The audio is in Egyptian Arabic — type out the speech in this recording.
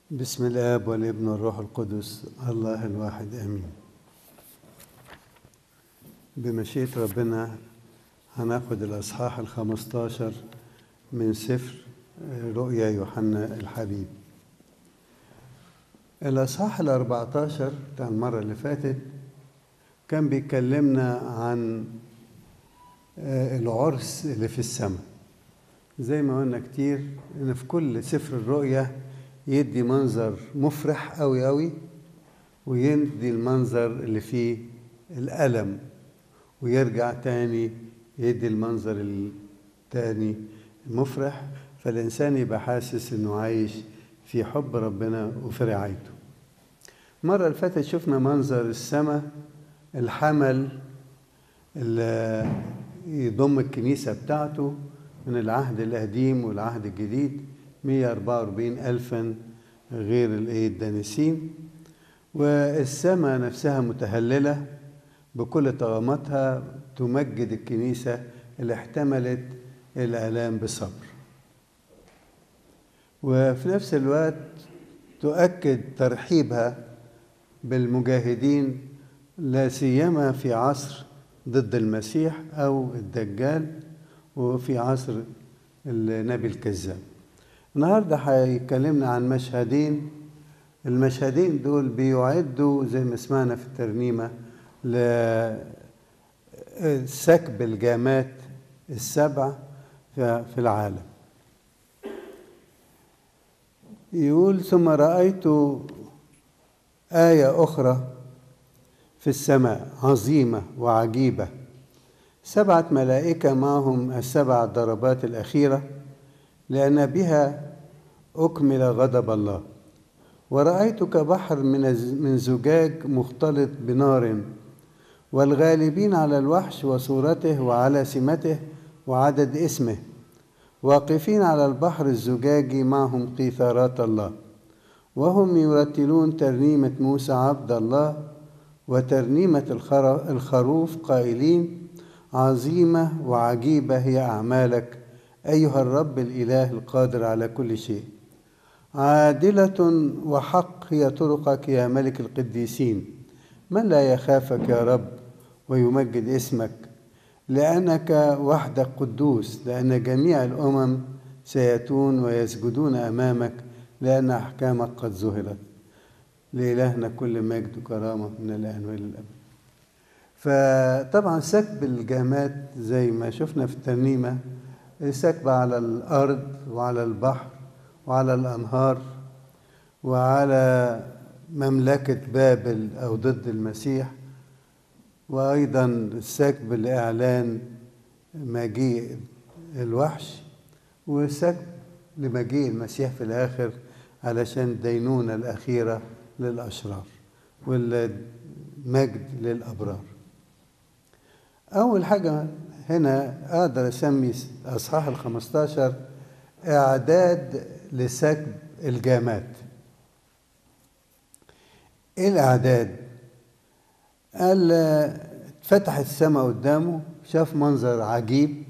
بسم الاب والابن والروح القدس الله الواحد امين بمشيئة ربنا هناخد الاصحاح الخمستاشر من سفر رؤيا يوحنا الحبيب الاصحاح الاربعتاشر بتاع المرة اللي فاتت كان بيكلمنا عن العرس اللي في السماء زي ما قلنا كتير ان في كل سفر الرؤيا يدي منظر مفرح قوي قوي ويدي المنظر اللي فيه الألم ويرجع تاني يدي المنظر التاني المفرح فالإنسان يبقى حاسس إنه عايش في حب ربنا وفي رعايته المرة اللي فاتت شفنا منظر السماء الحمل اللي يضم الكنيسة بتاعته من العهد القديم والعهد الجديد 144 ألفا غير الإيه الدانسين والسماء نفسها متهللة بكل طغماتها تمجد الكنيسة اللي احتملت الآلام بصبر وفي نفس الوقت تؤكد ترحيبها بالمجاهدين لا سيما في عصر ضد المسيح أو الدجال وفي عصر النبي الكذاب النهارده هيكلمنا عن مشهدين المشهدين دول بيعدوا زي ما سمعنا في الترنيمه لسكب الجامات السبع في العالم يقول ثم رأيت آية أخرى في السماء عظيمة وعجيبة سبعة ملائكة معهم السبع ضربات الأخيرة لأن بها أكمل غضب الله ورأيت كبحر من من زجاج مختلط بنار والغالبين على الوحش وصورته وعلى سمته وعدد اسمه واقفين على البحر الزجاجي معهم قيثارات الله وهم يرتلون ترنيمة موسى عبد الله وترنيمة الخروف قائلين عظيمة وعجيبة هي أعمالك أيها الرب الإله القادر على كل شيء عادلة وحق هي طرقك يا ملك القديسين من لا يخافك يا رب ويمجد اسمك لأنك وحدك قدوس لأن جميع الأمم سيأتون ويسجدون أمامك لأن أحكامك قد ظهرت لإلهنا كل مجد وكرامة من الآن وإلى الأبد فطبعا سكب الجامات زي ما شفنا في الترنيمه سكب على الأرض وعلى البحر وعلى الأنهار وعلى مملكة بابل أو ضد المسيح وأيضا السكب لإعلان مجيء الوحش وسكب لمجيء المسيح في الآخر علشان الدينونة الأخيرة للأشرار والمجد للأبرار أول حاجة هنا أقدر أسمي أصحاح الخمستاشر إعداد لسكب الجامات إيه الإعداد؟ قال فتح السماء قدامه شاف منظر عجيب